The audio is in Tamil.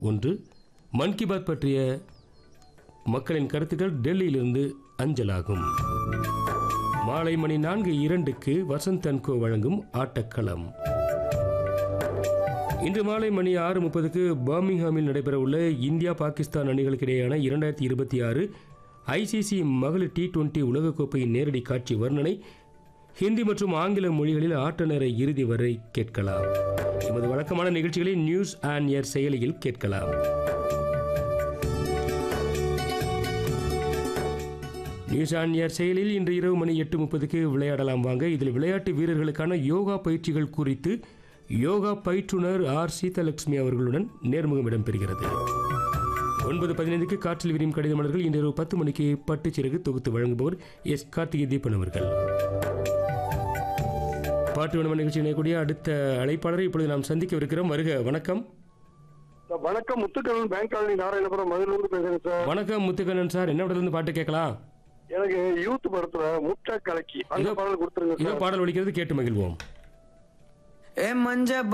ஒன்று மன் கி பாத் பற்றிய மக்களின் கருத்துக்கள் டெல்லியிலிருந்து அஞ்சலாகும் மாலை மணி நான்கு இரண்டுக்கு வசந்த் அன்கோ வழங்கும் ஆட்டக்களம் இன்று மாலை மணி ஆறு முப்பதுக்கு பர்மிங்ஹாமில் நடைபெறவுள்ள இந்தியா பாகிஸ்தான் அணிகளுக்கு இடையேயான இரண்டாயிரத்தி இருபத்தி ஆறு ஐசிசி மகளிர் டி டுவெண்டி உலகக்கோப்பையின் நேரடி காட்சி வர்ணனை ஹிந்தி மற்றும் ஆங்கில மொழிகளில் ஆட்ட நேர இறுதி வரை கேட்கலாம் எமது வழக்கமான நிகழ்ச்சிகளை நியூஸ் ஆன் ஏர் செயலியில் கேட்கலாம் நியூஸ் ஆன் ஏர் செயலில் இன்று இரவு மணி எட்டு முப்பதுக்கு விளையாடலாம் வாங்க இதில் விளையாட்டு வீரர்களுக்கான யோகா பயிற்சிகள் குறித்து யோகா பயிற்றுனர் ஆர் சீதலட்சுமி அவர்களுடன் நேர்முகம் இடம்பெறுகிறது ஒன்பது பதினைந்துக்கு காற்றில் விரியும் கடித மலர்கள் இன்று இரவு பத்து மணிக்கு பட்டுச்சிறகு தொகுத்து வழங்குபவர் எஸ் கார்த்திகை தீபன் அவர்கள் பாட்டு வனம நிகழ்ச்சி இணையக்கூடிய அடுத்த அழைப்பாளரை இப்பொழுது நாம் சந்திக்கவிருக்கிறோம் வருக வணக்கம் சார், வணக்கம் முத்துக்கண்ணன் பேங்க் காலனி நாராயணபுரம் மதுரிலிருந்து பேசுறேன் சார் வணக்கம் முத்துக்கண்ணன் சார் என்ன இருந்து பாட்டு கேட்கலாம் எனக்கு யூத் படத்துல முட்டை கலக்கி அந்த இதோ- பாடல் கொடுத்துருங்க இதோ சார் பாடல் ஒலிக்கிறது கேட்டு மகிழ்வோம் ए मंजा